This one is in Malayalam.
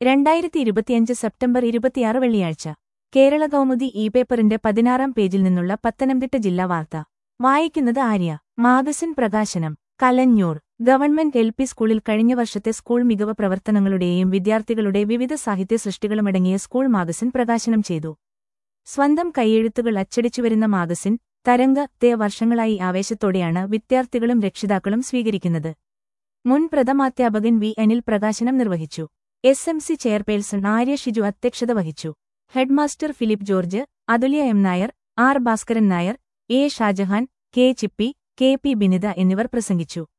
രണ്ടായിരത്തി ഇരുപത്തിയഞ്ച് സെപ്റ്റംബർ ഇരുപത്തിയാറ് വെള്ളിയാഴ്ച കേരള കൗമുദി ഇ പേപ്പറിന്റെ പതിനാറാം പേജിൽ നിന്നുള്ള പത്തനംതിട്ട ജില്ലാ വാർത്ത വായിക്കുന്നത് ആര്യ മാഗസിൻ പ്രകാശനം കലഞ്ഞൂർ ഗവൺമെന്റ് എൽ പി സ്കൂളിൽ കഴിഞ്ഞ വർഷത്തെ സ്കൂൾ മികവ് പ്രവർത്തനങ്ങളുടെയും വിദ്യാർത്ഥികളുടെ വിവിധ സാഹിത്യ സൃഷ്ടികളുമടങ്ങിയ സ്കൂൾ മാഗസിൻ പ്രകാശനം ചെയ്തു സ്വന്തം കൈയെഴുത്തുകൾ അച്ചടിച്ചുവരുന്ന മാഗസിൻ തരംഗ തേ വർഷങ്ങളായി ആവേശത്തോടെയാണ് വിദ്യാർത്ഥികളും രക്ഷിതാക്കളും സ്വീകരിക്കുന്നത് മുൻ പ്രഥമാധ്യാപകൻ വി അനിൽ പ്രകാശനം നിർവഹിച്ചു S M C chairperson Arya Shiju അധ്യക്ഷത വഹിച്ചു headmaster Philip George Athulya M Nair R Bhaskaran Nair A Shajahan K Chippy K P Binitha എന്നിവർ പ്രസംഗിച്ചു